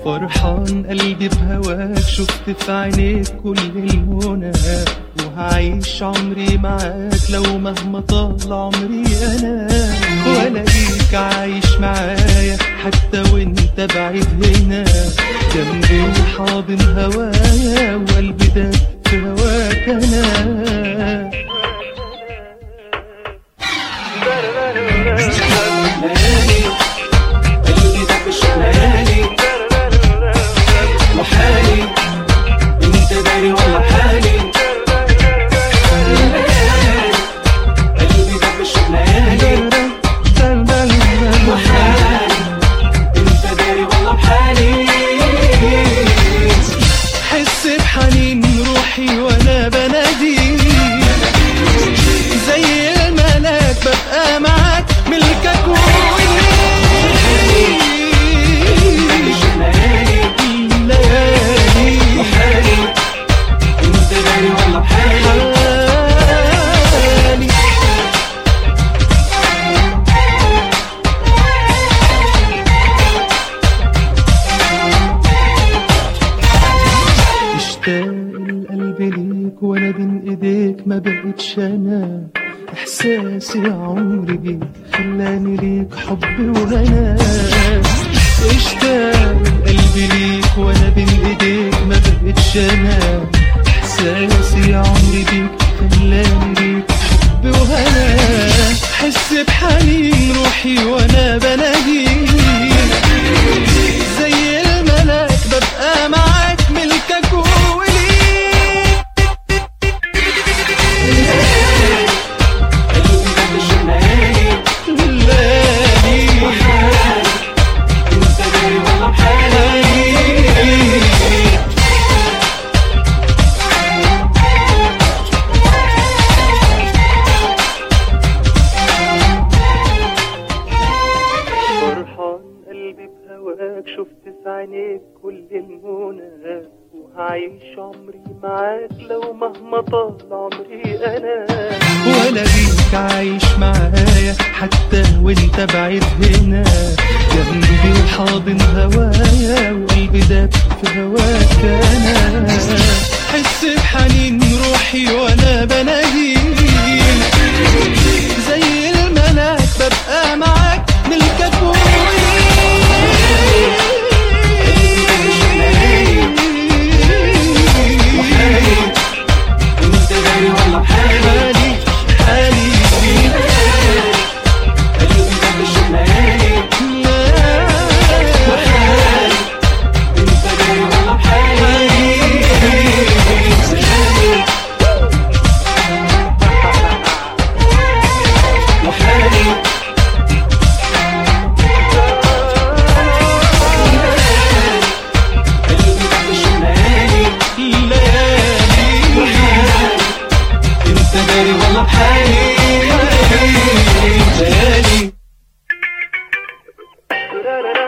فرحان قلبي بهواك شفت في عينيك كل المنى وهعيش عمري معاك لو مهما طال عمري انا ولا ليك عايش معايا حتى وانت بعيد هنا جنبي وحاضن هوايا وقلبي ده في هواك انا ليالي قلبي ده مش ليالي وحالي انت داري ولا حالي ليالي قلبي ده مش ليالي وحالي انت داري ولا بحالي حس بحنين روحي وانا بناديك زي الملاك ببقى معاك ملكك مش ليالي ليالي وحالي انت داري ولا بحالي حالي اشتاق القلب ليك وانا بين ايديك ما بقتش انا احساسي يا عمري بيك خلاني ليك حب وهنا اشتاق القلب ليك وانا بين ايديك ما بقتش انا احساسي يا عمري بيك خلاني ليك حب وهنا حس بحنين روحي وانا بناديك زي الملاك ببقى معاك ملكك وليك قلبي ده مش ليالي ليالي وحالي انت داري ولا بحالي فرحان قلبي بهواك شفت في عينيك كل المنى وهعيش عمري معاك لو مهما طال عمري انا ولا بيك عايش معايا حتى وانت بعيد هنا جنبي وحاضن هوايا وقلبي داب في هواك انا حس بحنين روحي وانا بناديك زي الملاك ببقى معاك ملكك وحالي انت داري ولا بحالي حالي حالي قلبي ده مش ليالي وحالي انت داري ولا بحالي ليالي وحالي قلبي ده مش ليالي ليالي وحالي انت داري ولا بحالي ليالي لا لا لا